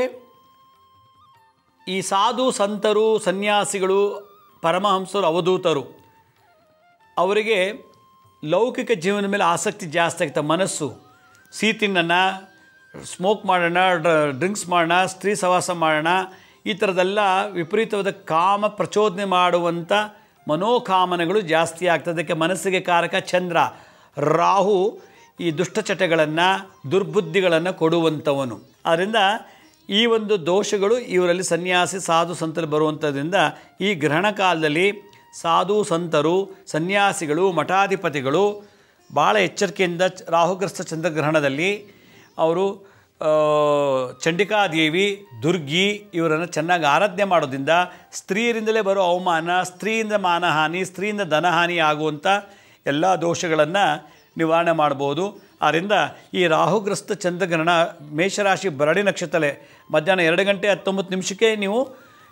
ಈ ಸಾಧು ಸಂತರು ಸನ್ಯಾಸಿಗಳು ಪರಮಹಂಸರು ಅವಧೂತರು ಅವರಿಗೆ ಲೌಕಿಕ ಜೀವನದ ಮೇಲೆ ಆಸಕ್ತಿ ಜಾಸ್ತಿ ಆಗ್ತದೆ ಮನಸ್ಸು ಸಿಹಿ ತಿನ್ನೋಣ ಸ್ಮೋಕ್ ಮಾಡೋಣ ಡ್ರಿಂಕ್ಸ್ ಮಾಡೋಣ ಸ್ತ್ರೀ ಸಹವಾಸ ಮಾಡೋಣ ಈ ಥರದ್ದೆಲ್ಲ ವಿಪರೀತವಾದ ಕಾಮ ಪ್ರಚೋದನೆ ಮಾಡುವಂಥ ಮನೋಕಾಮನೆಗಳು ಜಾಸ್ತಿ ಆಗ್ತದೆ ಅದಕ್ಕೆ ಮನಸ್ಸಿಗೆ ಕಾರಕ ಚಂದ್ರ ರಾಹು ಈ ದುಷ್ಟಚಟಗಳನ್ನು ದುರ್ಬುದ್ಧಿಗಳನ್ನು ಕೊಡುವಂಥವನು ಆದ್ದರಿಂದ ಈ ಒಂದು ದೋಷಗಳು ಇವರಲ್ಲಿ ಸನ್ಯಾಸಿ ಸಾಧು ಸಂತರು ಬರುವಂಥದ್ರಿಂದ ಈ ಗ್ರಹಣ ಕಾಲದಲ್ಲಿ ಸಾಧು ಸಂತರು ಸನ್ಯಾಸಿಗಳು ಮಠಾಧಿಪತಿಗಳು ಭಾಳ ಎಚ್ಚರಿಕೆಯಿಂದ ಚ- ರಾಹುಗ್ರಸ್ತ ಚಂದ್ರಗ್ರಹಣದಲ್ಲಿ ಅವರು ಆ, ಚಂಡಿಕಾದೇವಿ ದುರ್ಗಿ ಇವರನ್ನು ಚೆನ್ನಾಗಿ ಆರಾಧನೆ ಮಾಡೋದ್ರಿಂದ ಸ್ತ್ರೀಯರಿಂದಲೇ ಬರೋ ಅವಮಾನ ಸ್ತ್ರೀಯಿಂದ ಮಾನಹಾನಿ ಸ್ತ್ರೀಯಿಂದ ಧನಹಾನಿ ಆಗುವಂಥ ಎಲ್ಲ ದೋಷಗಳನ್ನು ನಿವಾರಣೆ ಮಾಡ್ಬೋದು ಆದ್ದರಿಂದ ಈ ರಾಹುಗ್ರಸ್ತ ಚಂದ್ರಗ್ರಹಣ ಮೇಷರಾಶಿ ಭರಣಿ ನಕ್ಷತ್ರಲೆ ಮಧ್ಯಾಹ್ನ ಎರಡು ಗಂಟೆ ಹತ್ತೊಂಬತ್ತು ನಿಮಿಷಕ್ಕೆ ನೀವು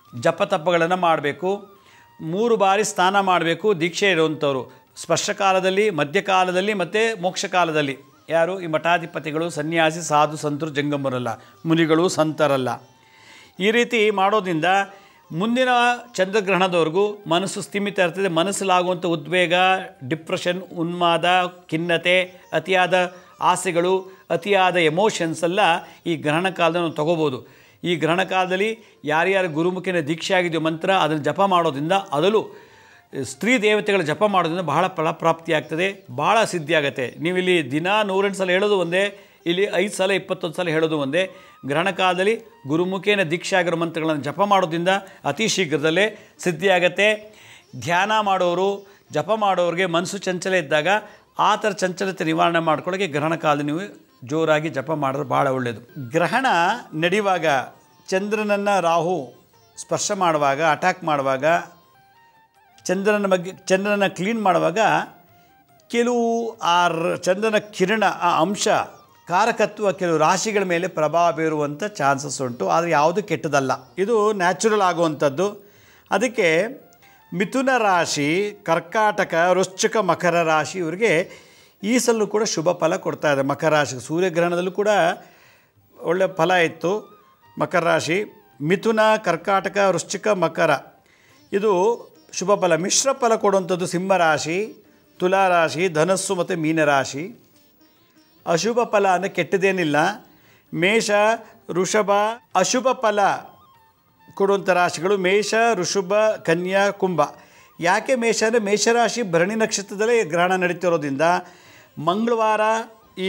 ಜಪತಪ್ಪಗಳನ್ನು ಮಾಡಬೇಕು ಮೂರು ಬಾರಿ ಸ್ನಾನ ಮಾಡಬೇಕು ದೀಕ್ಷೆ ಇರುವಂಥವ್ರು ಸ್ಪರ್ಶಕಾಲದಲ್ಲಿ ಮಧ್ಯಕಾಲದಲ್ಲಿ ಮತ್ತು ಮೋಕ್ಷಕಾಲದಲ್ಲಿ ಯಾರು ಈ ಮಠಾಧಿಪತಿಗಳು ಸನ್ಯಾಸಿ ಸಾಧು ಸಂತರು ಜಂಗಮರಲ್ಲ ಮುನಿಗಳು ಸಂತರಲ್ಲ ಈ ರೀತಿ ಮಾಡೋದ್ರಿಂದ ಮುಂದಿನ ಚಂದ್ರಗ್ರಹಣದವರೆಗೂ ಮನಸ್ಸು ಸ್ಥಿಮಿತ ಇರ್ತದೆ ಮನಸ್ಸಲ್ಲಾಗುವಂಥ ಉದ್ವೇಗ ಡಿಪ್ರೆಷನ್ ಉನ್ಮಾದ ಖಿನ್ನತೆ ಅತಿಯಾದ ಆಸೆಗಳು ಅತಿಯಾದ ಎಮೋಷನ್ಸ್ ಎಲ್ಲ ಈ ಗ್ರಹಣ ಕಾಲದಲ್ಲಿ ನಾವು ತಗೋಬೋದು ಈ ಗ್ರಹಣ ಕಾಲದಲ್ಲಿ ಯಾರ್ಯಾರು ಗುರುಮುಖಿನ ದೀಕ್ಷೆ ಆಗಿದೆಯೋ ಮಂತ್ರ ಅದನ್ನು ಜಪ ಮಾಡೋದ್ರಿಂದ ಅದರಲ್ಲೂ ಸ್ತ್ರೀ ದೇವತೆಗಳ ಜಪ ಮಾಡೋದ್ರಿಂದ ಬಹಳ ಫಲಪ್ರಾಪ್ತಿ ಆಗ್ತದೆ ಭಾಳ ಸಿದ್ಧಿ ಆಗುತ್ತೆ ನೀವಿಲ್ಲಿ ದಿನ ನೂರೆಂಟು ಸಲ ಹೇಳೋದು ಒಂದೇ ಇಲ್ಲಿ ಐದು ಸಲ ಇಪ್ಪತ್ತೊಂದು ಸಲ ಹೇಳೋದು ಒಂದೇ ಗ್ರಹಣ ಕಾಲದಲ್ಲಿ ಗುರುಮುಖೇನ ದೀಕ್ಷೆ ಆಗಿರೋ ಮಂತ್ರಗಳನ್ನು ಜಪ ಮಾಡೋದ್ರಿಂದ ಅತಿ ಶೀಘ್ರದಲ್ಲೇ ಸಿದ್ಧಿಯಾಗತ್ತೆ ಧ್ಯಾನ ಮಾಡೋರು ಜಪ ಮಾಡೋರಿಗೆ ಮನಸ್ಸು ಚಂಚಲ ಇದ್ದಾಗ ಆ ಥರ ಚಂಚಲತೆ ನಿವಾರಣೆ ಮಾಡ್ಕೊಳ್ಳೋಕ್ಕೆ ಗ್ರಹಣ ಕಾಲದಲ್ಲಿ ನೀವು ಜೋರಾಗಿ ಜಪ ಮಾಡಿದ್ರೆ ಭಾಳ ಒಳ್ಳೆಯದು ಗ್ರಹಣ ನಡೆಯುವಾಗ ಚಂದ್ರನನ್ನು ರಾಹು ಸ್ಪರ್ಶ ಮಾಡುವಾಗ ಅಟ್ಯಾಕ್ ಮಾಡುವಾಗ ಚಂದ್ರನ ಬಗ್ಗೆ ಚಂದ್ರನ ಕ್ಲೀನ್ ಮಾಡುವಾಗ ಕೆಲವು ಆ ರ- ಚಂದ್ರನ ಕಿರಣ ಆ ಅಂಶ ಕಾರಕತ್ವ ಕೆಲವು ರಾಶಿಗಳ ಮೇಲೆ ಪ್ರಭಾವ ಬೀರುವಂಥ ಚಾನ್ಸಸ್ ಉಂಟು ಆದರೆ ಯಾವುದು ಕೆಟ್ಟದಲ್ಲ ಇದು ನ್ಯಾಚುರಲ್ ಆಗುವಂಥದ್ದು ಅದಕ್ಕೆ ಮಿಥುನ ರಾಶಿ ಕರ್ಕಾಟಕ ವೃಶ್ಚಿಕ ಮಕರ ರಾಶಿ ಇವರಿಗೆ ಈ ಸಲ ಕೂಡ ಶುಭ ಫಲ ಕೊಡ್ತಾ ಇದೆ ಮಕರ ರಾಶಿ ಸೂರ್ಯಗ್ರಹಣದಲ್ಲೂ ಕೂಡ ಒಳ್ಳೆಯ ಫಲ ಇತ್ತು ಮಕರ ರಾಶಿ ಮಿಥುನ ಕರ್ಕಾಟಕ ವೃಶ್ಚಿಕ ಮಕರ ಇದು ಶುಭ ಫಲ ಮಿಶ್ರ ಫಲ ಕೊಡುವಂಥದ್ದು ಸಿಂಹರಾಶಿ ತುಲಾರಾಶಿ ಧನಸ್ಸು ಮತ್ತು ಮೀನರಾಶಿ ಅಶುಭ ಫಲ ಅಂದರೆ ಕೆಟ್ಟದೇನಿಲ್ಲ ಮೇಷ ವೃಷಭ ಅಶುಭ ಫಲ ಕೊಡುವಂಥ ರಾಶಿಗಳು ಮೇಷ ಋಷಭ ಕನ್ಯಾ ಕುಂಭ ಯಾಕೆ ಮೇಷ ಅಂದರೆ ಮೇಷರಾಶಿ ಭರಣಿ ನಕ್ಷತ್ರದಲ್ಲೇ ಗ್ರಹಣ ನಡೀತಿರೋದ್ರಿಂದ ಮಂಗಳವಾರ ಈ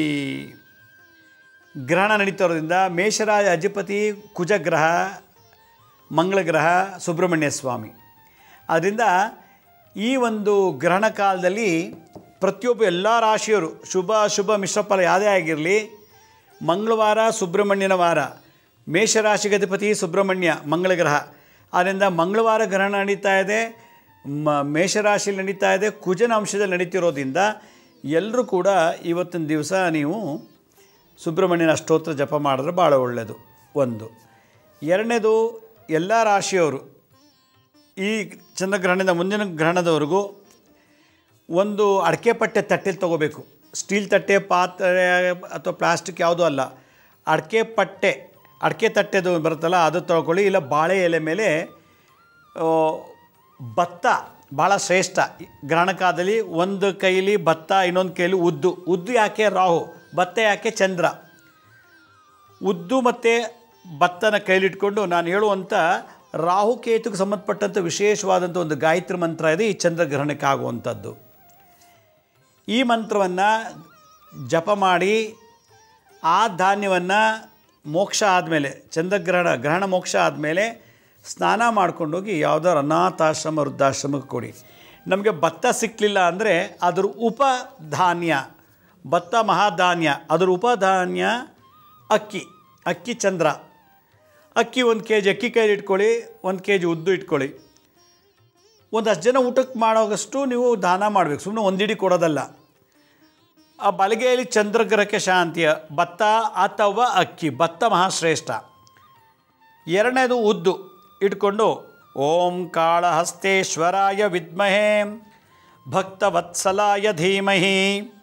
ಗ್ರಹಣ ನಡೀತಿರೋದ್ರಿಂದ ಮೇಷರಾಜ ಅಧಿಪತಿ ಕುಜಗ್ರಹ ಮಂಗಳಗ್ರಹ ಸುಬ್ರಹ್ಮಣ್ಯ ಸ್ವಾಮಿ ಆದ್ದರಿಂದ ಈ ಒಂದು ಗ್ರಹಣ ಕಾಲದಲ್ಲಿ ಪ್ರತಿಯೊಬ್ಬ ಎಲ್ಲ ರಾಶಿಯವರು ಶುಭ ಅಶುಭ ಮಿಶ್ರ ಫಲ ಯಾವುದೇ ಆಗಿರಲಿ ಮಂಗಳವಾರ ಸುಬ್ರಹ್ಮಣ್ಯನ ವಾರ ಮೇಷರಾಶಿಗೆ ಅಧಿಪತಿ ಸುಬ್ರಹ್ಮಣ್ಯ ಮಂಗಳಗ್ರಹ ಆದ್ದರಿಂದ ಮಂಗಳವಾರ ಗ್ರಹಣ ನಡೀತಾ ಇದೆ ಮ ಮೇಷರಾಶಿಯಲ್ಲಿ ನಡೀತಾ ಇದೆ ಕುಜನ ಅಂಶದಲ್ಲಿ ನಡೀತಿರೋದ್ರಿಂದ ಎಲ್ಲರೂ ಕೂಡ ಇವತ್ತಿನ ದಿವಸ ನೀವು ಸುಬ್ರಹ್ಮಣ್ಯನ ಅಷ್ಟೋತ್ರ ಜಪ ಮಾಡಿದ್ರೆ ಭಾಳ ಒಳ್ಳೆಯದು ಒಂದು ಎರಡನೇದು ಎಲ್ಲ ರಾಶಿಯವರು ಈ ಚಂದ್ರಗ್ರಹಣದಿಂದ ಮುಂದಿನ ಗ್ರಹಣದವರೆಗೂ ಒಂದು ಅಡಿಕೆ ಪಟ್ಟೆ ತಟ್ಟೆಲಿ ತೊಗೋಬೇಕು ಸ್ಟೀಲ್ ತಟ್ಟೆ ಪಾತ್ರೆ ಅಥವಾ ಪ್ಲಾಸ್ಟಿಕ್ ಯಾವುದೂ ಅಲ್ಲ ಅಡಿಕೆ ಪಟ್ಟೆ ಅಡಿಕೆ ತಟ್ಟೆದು ಬರುತ್ತಲ್ಲ ಅದು ತೊಗೊಳ್ಳಿ ಇಲ್ಲ ಬಾಳೆ ಎಲೆ ಮೇಲೆ ಆ, ಭತ್ತ ಭಾಳ ಶ್ರೇಷ್ಠ ಗ್ರಹಣ ಕಾಲದಲ್ಲಿ ಒಂದು ಕೈಲಿ ಭತ್ತ ಇನ್ನೊಂದು ಕೈಲಿ ಉದ್ದು ಉದ್ದು ಯಾಕೆ ರಾಹು ಭತ್ತ ಯಾಕೆ ಚಂದ್ರ ಉದ್ದು ಮತ್ತು ಭತ್ತನ ಕೈಲಿಟ್ಕೊಂಡು ನಾನು ಹೇಳುವಂಥ ರಾಹುಕೇತುಗೆ ಸಂಬಂಧಪಟ್ಟಂಥ ವಿಶೇಷವಾದಂಥ ಒಂದು ಗಾಯತ್ರಿ ಮಂತ್ರ ಇದೆ ಈ ಚಂದ್ರಗ್ರಹಣಕ್ಕೆ ಆಗುವಂಥದ್ದು ಈ ಮಂತ್ರವನ್ನು ಜಪ ಮಾಡಿ ಆ ಧಾನ್ಯವನ್ನು ಮೋಕ್ಷ ಆದಮೇಲೆ ಚಂದ್ರಗ್ರಹಣ ಗ್ರಹಣ ಮೋಕ್ಷ ಆದಮೇಲೆ ಸ್ನಾನ ಮಾಡ್ಕೊಂಡೋಗಿ ಯಾವುದಾದ್ರು ಅನಾಥಾಶ್ರಮ ವೃದ್ಧಾಶ್ರಮಕ್ಕೆ ಕೊಡಿ ನಮಗೆ ಭತ್ತ ಸಿಕ್ಕಲಿಲ್ಲ ಅಂದರೆ ಅದ್ರ ಉಪಧಾನ್ಯ ಭತ್ತ ಮಹಾಧಾನ್ಯ ಅದ್ರ ಉಪಧಾನ್ಯ ಅಕ್ಕಿ ಅಕ್ಕಿ ಚಂದ್ರ ಅಕ್ಕಿ ಒಂದು ಕೆ ಜಿ ಅಕ್ಕಿ ಕೈಲಿ ಇಟ್ಕೊಳ್ಳಿ ಒಂದು ಕೆ ಜಿ ಉದ್ದು ಇಟ್ಕೊಳ್ಳಿ ಒಂದಷ್ಟು ಜನ ಊಟಕ್ಕೆ ಮಾಡೋಗಷ್ಟು ನೀವು ದಾನ ಮಾಡಬೇಕು ಸುಮ್ಮನೆ ಒಂದಿಡಿ ಕೊಡೋದಲ್ಲ ಆ ಬಲಗೆಯಲ್ಲಿ ಚಂದ್ರಗ್ರಹಕ್ಕೆ ಶಾಂತಿಯ ಭತ್ತ ಅಥವಾ ಅಕ್ಕಿ ಭತ್ತ ಮಹಾಶ್ರೇಷ್ಠ ಎರಡನೇದು ಉದ್ದು ಇಟ್ಕೊಂಡು ಓಂ ಕಾಳಹಸ್ತೇಶ್ವರಾಯ ವಿದ್ಮಹೇ ಭಕ್ತವತ್ಸಲಾಯ ಧೀಮಹಿ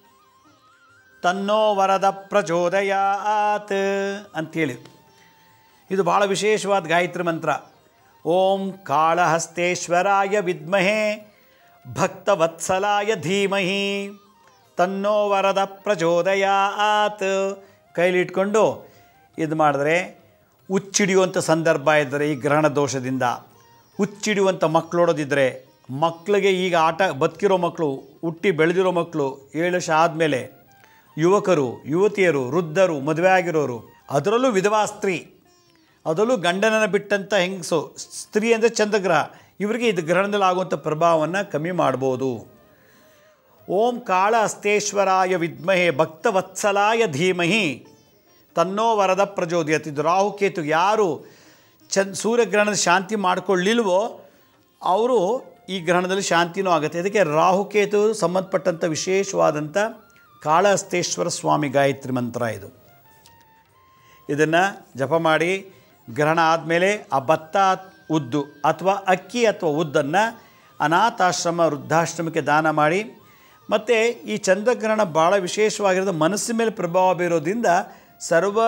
ತನ್ನೋ ವರದ ಪ್ರಚೋದಯಾತ್ ಅಂಥೇಳಿ ಇದು ಭಾಳ ವಿಶೇಷವಾದ ಗಾಯತ್ರಿ ಮಂತ್ರ ಓಂ ಕಾಳಹಸ್ತೇಶ್ವರಾಯ ವಿದ್ಮಹೇ ಭಕ್ತವತ್ಸಲಾಯ ಧೀಮಹಿ ತನ್ನೋ ವರದ ಪ್ರಚೋದಯಾತ್ ಕೈಲಿಟ್ಕೊಂಡು ಇದು ಮಾಡಿದ್ರೆ ಹುಚ್ಚಿಡಿಯುವಂಥ ಸಂದರ್ಭ ಇದ್ದರೆ ಈ ಗ್ರಹಣ ದೋಷದಿಂದ ಹುಚ್ಚಿಡಿಯುವಂಥ ಮಕ್ಕಳೋಡೋದಿದ್ದರೆ ಮಕ್ಕಳಿಗೆ ಈಗ ಆಟ ಬದುಕಿರೋ ಮಕ್ಕಳು ಹುಟ್ಟಿ ಬೆಳೆದಿರೋ ಮಕ್ಕಳು ಏಳು ವರ್ಷ ಆದಮೇಲೆ ಯುವಕರು ಯುವತಿಯರು ವೃದ್ಧರು ಮದುವೆ ಆಗಿರೋರು ಅದರಲ್ಲೂ ವಿಧವಾ ಸ್ತ್ರೀ ಅದರಲ್ಲೂ ಗಂಡನನ್ನು ಬಿಟ್ಟಂಥ ಹೆಂಗಸು ಸ್ತ್ರೀ ಅಂದರೆ ಚಂದ್ರಗ್ರಹ ಇವರಿಗೆ ಇದು ಗ್ರಹಣದಲ್ಲಿ ಆಗುವಂಥ ಪ್ರಭಾವವನ್ನು ಕಮ್ಮಿ ಮಾಡ್ಬೋದು ಓಂ ಕಾಳ ಹಸ್ತೇಶ್ವರಾಯ ವಿದ್ಮಹೆ ಭಕ್ತವತ್ಸಲಾಯ ಧೀಮಹಿ ತನ್ನೋ ವರದ ಪ್ರಚೋದಯತ್ ಇದು ರಾಹುಕೇತು ಯಾರು ಚಂದ್ ಸೂರ್ಯಗ್ರಹಣದ ಶಾಂತಿ ಮಾಡಿಕೊಳ್ಳಿಲ್ವೋ ಅವರು ಈ ಗ್ರಹಣದಲ್ಲಿ ಶಾಂತಿನೂ ಆಗುತ್ತೆ ಇದಕ್ಕೆ ರಾಹುಕೇತು ಸಂಬಂಧಪಟ್ಟಂಥ ವಿಶೇಷವಾದಂಥ ಕಾಳಹಸ್ತೇಶ್ವರ ಸ್ವಾಮಿ ಗಾಯತ್ರಿ ಮಂತ್ರ ಇದು ಇದನ್ನು ಜಪ ಮಾಡಿ ಗ್ರಹಣ ಆದಮೇಲೆ ಆ ಭತ್ತ ಉದ್ದು ಅಥವಾ ಅಕ್ಕಿ ಅಥವಾ ಉದ್ದನ್ನು ಅನಾಥಾಶ್ರಮ ವೃದ್ಧಾಶ್ರಮಕ್ಕೆ ದಾನ ಮಾಡಿ ಮತ್ತು ಈ ಚಂದ್ರಗ್ರಹಣ ಭಾಳ ವಿಶೇಷವಾಗಿರೋದು ಮನಸ್ಸಿನ ಮೇಲೆ ಪ್ರಭಾವ ಬೀರೋದ್ರಿಂದ ಸರ್ವ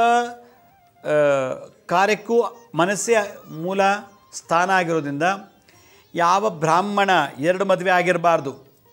ಆ, ಕಾರ್ಯಕ್ಕೂ ಮನಸ್ಸೇ ಮೂಲ ಸ್ಥಾನ ಆಗಿರೋದ್ರಿಂದ ಯಾವ ಬ್ರಾಹ್ಮಣ ಎರಡು ಮದುವೆ ಆಗಿರಬಾರ್ದು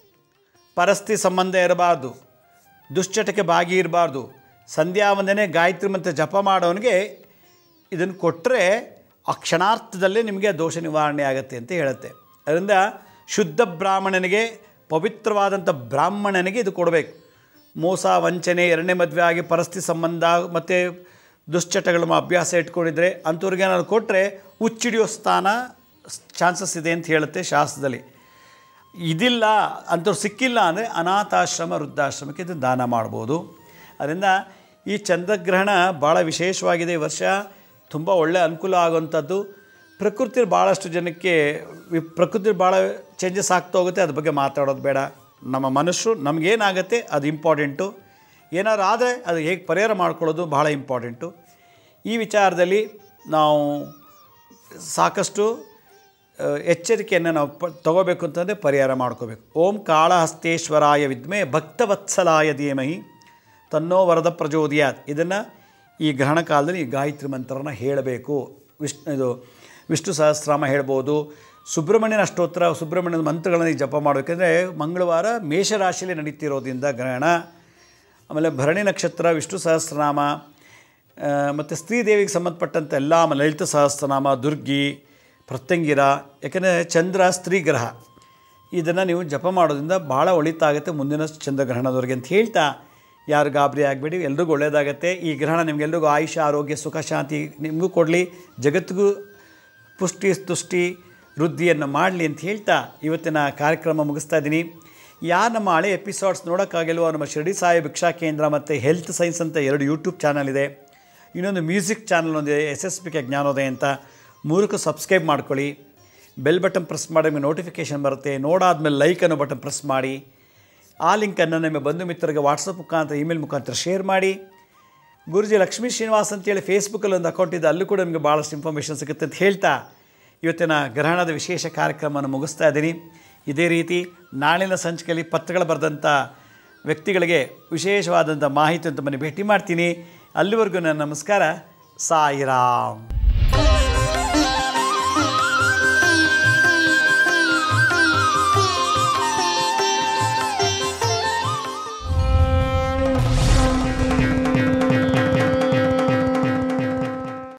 ಪರಸ್ತಿ ಸಂಬಂಧ ಇರಬಾರ್ದು ದುಶ್ಚಟಕ್ಕೆ ಭಾಗಿ ಇರಬಾರ್ದು ಸಂಧ್ಯಾ ವಂದನೆ ಗಾಯತ್ರಿ ಮಂತ್ರ ಜಪ ಮಾಡೋನಿಗೆ ಇದನ್ನು ಕೊಟ್ಟರೆ ಆ ಕ್ಷಣಾರ್ಥದಲ್ಲೇ ನಿಮಗೆ ದೋಷ ನಿವಾರಣೆ ಆಗುತ್ತೆ ಅಂತ ಹೇಳುತ್ತೆ ಅದರಿಂದ ಶುದ್ಧ ಬ್ರಾಹ್ಮಣನಿಗೆ ಪವಿತ್ರವಾದಂಥ ಬ್ರಾಹ್ಮಣನಿಗೆ ಇದು ಕೊಡಬೇಕು ಮೋಸ ವಂಚನೆ ಎರಡನೇ ಮದುವೆ ಆಗಿ ಪರಸ್ತಿ ಸಂಬಂಧ ಮತ್ತು ದುಶ್ಚಟಗಳ ಅಭ್ಯಾಸ ಇಟ್ಕೊಂಡಿದ್ರೆ ಅಂಥವ್ರಿಗೆ ನಾನು ಕೊಟ್ಟರೆ ಹುಚ್ಚಿಡಿಯೋ ಸ್ಥಾನ ಚಾನ್ಸಸ್ ಇದೆ ಅಂತ ಹೇಳುತ್ತೆ ಶಾಸ್ತ್ರದಲ್ಲಿ ಇದಿಲ್ಲ ಅಂಥವ್ರು ಸಿಕ್ಕಿಲ್ಲ ಅಂದರೆ ಅನಾಥಾಶ್ರಮ ವೃದ್ಧಾಶ್ರಮಕ್ಕೆ ಇದು ದಾನ ಮಾಡ್ಬೋದು ಅದರಿಂದ ಈ ಚಂದ್ರಗ್ರಹಣ ಭಾಳ ವಿಶೇಷವಾಗಿದೆ ಈ ವರ್ಷ ತುಂಬ ಒಳ್ಳೆಯ ಅನುಕೂಲ ಆಗುವಂಥದ್ದು ಪ್ರಕೃತಿ ಭಾಳಷ್ಟು ಜನಕ್ಕೆ ವಿ ಪ್ರಕೃತಿ ಭಾಳ ಚೇಂಜಸ್ ಆಗ್ತಾ ಹೋಗುತ್ತೆ ಅದ್ರ ಬಗ್ಗೆ ಮಾತಾಡೋದು ಬೇಡ ನಮ್ಮ ಮನುಷ್ಯರು ನಮಗೇನಾಗುತ್ತೆ ಅದು ಇಂಪಾರ್ಟೆಂಟು ಏನಾದ್ರು ಆದರೆ ಅದು ಹೇಗೆ ಪರಿಹಾರ ಮಾಡ್ಕೊಳ್ಳೋದು ಭಾಳ ಇಂಪಾರ್ಟೆಂಟು ಈ ವಿಚಾರದಲ್ಲಿ ನಾವು ಸಾಕಷ್ಟು ಆ, ಎಚ್ಚರಿಕೆಯನ್ನು ನಾವು ಪ ತಗೋಬೇಕು ಅಂತಂದರೆ ಪರಿಹಾರ ಮಾಡ್ಕೋಬೇಕು ಓಂ ಕಾಳಹಸ್ತೇಶ್ವರಾಯ ವಿದ್ಮೆ ಭಕ್ತವತ್ಸಲಾಯ ಧೀಮಹಿ ತನ್ನೋ ವರದ ಪ್ರಚೋದಯಾತ್ ಇದನ್ನು ಈ ಗ್ರಹಣ ಕಾಲದಲ್ಲಿ ಈ ಗಾಯತ್ರಿ ಮಂತ್ರನ ಹೇಳಬೇಕು ವಿಷ್ಣು ಇದು ವಿಷ್ಣು ಸಹಸ್ರಾಮ ಹೇಳ್ಬೋದು ಸುಬ್ರಹ್ಮಣ್ಯನ ಅಷ್ಟೋತ್ತರ ಸುಬ್ರಹ್ಮಣ್ಯನ ಮಂತ್ರಗಳನ್ನು ಈ ಜಪ ಮಾಡಬೇಕಂದ್ರೆ ಮಂಗಳವಾರ ಮೇಷರಾಶಿಯಲ್ಲಿ ನಡೀತಿರೋದ್ರಿಂದ ಗ್ರಹಣ ಆಮೇಲೆ ಭರಣಿ ನಕ್ಷತ್ರ ವಿಷ್ಣು ಸಹಸ್ರನಾಮ ಮತ್ತು ಸ್ತ್ರೀದೇವಿಗೆ ಸಂಬಂಧಪಟ್ಟಂಥ ಎಲ್ಲ ಆಮೇಲೆ ಲಲಿತ ಸಹಸ್ರನಾಮ ದುರ್ಗಿ ಪ್ರತ್ಯಂಗಿರ ಯಾಕೆಂದರೆ ಚಂದ್ರ ಸ್ತ್ರೀ ಗ್ರಹ ಇದನ್ನು ನೀವು ಜಪ ಮಾಡೋದ್ರಿಂದ ಭಾಳ ಒಳಿತಾಗುತ್ತೆ ಮುಂದಿನ ಚಂದ್ರಗ್ರಹಣದವರೆಗೆ ಅಂತ ಹೇಳ್ತಾ ಯಾರು ಗಾಬರಿ ಆಗಬೇಡಿ ಎಲ್ರಿಗೂ ಒಳ್ಳೆಯದಾಗತ್ತೆ ಈ ಗ್ರಹಣ ನಿಮಗೆಲ್ರಿಗೂ ಆಯುಷ್ಯ ಆರೋಗ್ಯ ಸುಖ ಶಾಂತಿ ನಿಮಗೂ ಕೊಡಲಿ ಜಗತ್ತಿಗೂ ಪುಷ್ಟಿ ತುಷ್ಟಿ ವೃದ್ಧಿಯನ್ನು ಮಾಡಲಿ ಅಂತ ಹೇಳ್ತಾ ಇವತ್ತಿನ ಕಾರ್ಯಕ್ರಮ ಮುಗಿಸ್ತಾ ಇದ್ದೀನಿ ಯಾರು ನಮ್ಮ ಹಳೆ ಎಪಿಸೋಡ್ಸ್ ನೋಡೋಕ್ಕಾಗಿಲ್ವೋ ನಮ್ಮ ಶಿರಡಿ ಸಾಯಿ ಭಿಕ್ಷಾ ಕೇಂದ್ರ ಮತ್ತು ಹೆಲ್ತ್ ಸೈನ್ಸ್ ಅಂತ ಎರಡು ಯೂಟ್ಯೂಬ್ ಚಾನಲ್ ಇದೆ ಇನ್ನೊಂದು ಮ್ಯೂಸಿಕ್ ಚಾನಲ್ ಒಂದಿದೆ S S P K Jnanodaya ಅಂತ ಮೂರಕ್ಕೂ ಸಬ್ಸ್ಕ್ರೈಬ್ ಮಾಡ್ಕೊಳ್ಳಿ ಬೆಲ್ ಬಟನ್ ಪ್ರೆಸ್ ಮಾಡಿ ನಿಮಗೆ ನೋಟಿಫಿಕೇಷನ್ ಬರುತ್ತೆ ನೋಡಾದ್ಮೇಲೆ ಲೈಕ್ ಅನ್ನೋ ಬಟನ್ ಪ್ರೆಸ್ ಮಾಡಿ ಆ ಲಿಂಕನ್ನು ನಿಮ್ಮ ಬಂಧು ಮಿತ್ರರಿಗೆ ವಾಟ್ಸಪ್ ಮುಖಾಂತರ ಇಮೇಲ್ ಮುಖಾಂತರ ಶೇರ್ ಮಾಡಿ ಗುರುಜಿ ಲಕ್ಷ್ಮೀ ಶ್ರೀನಿವಾಸ್ ಅಂತೇಳಿ ಫೇಸ್ಬುಕ್ಕಲ್ಲಿ ಒಂದು ಅಕೌಂಟ್ ಇದೆ ಅಲ್ಲೂ ಕೂಡ ನಿಮಗೆ ಭಾಳಷ್ಟು ಇನ್ಫಾರ್ಮೇಷನ್ ಸಿಗುತ್ತೆ ಅಂತ ಹೇಳ್ತಾ ಇವತ್ತಿನ ಗ್ರಹಣದ ವಿಶೇಷ ಕಾರ್ಯಕ್ರಮವನ್ನು ಮುಗಿಸ್ತಾ ಇದ್ದೀನಿ ಇದೇ ರೀತಿ ನಾಳಿನ ಸಂಚಿಕೆಯಲ್ಲಿ ಪತ್ರಗಳು ಬರೆದಂಥ ವ್ಯಕ್ತಿಗಳಿಗೆ ವಿಶೇಷವಾದಂಥ ಮಾಹಿತಿ ಅಂತ ಮನೆ ಭೇಟಿ ಮಾಡ್ತೀನಿ ಅಲ್ಲಿವರೆಗೂ ನನ್ನ ನಮಸ್ಕಾರ ಸಾಯಿರಾಮ್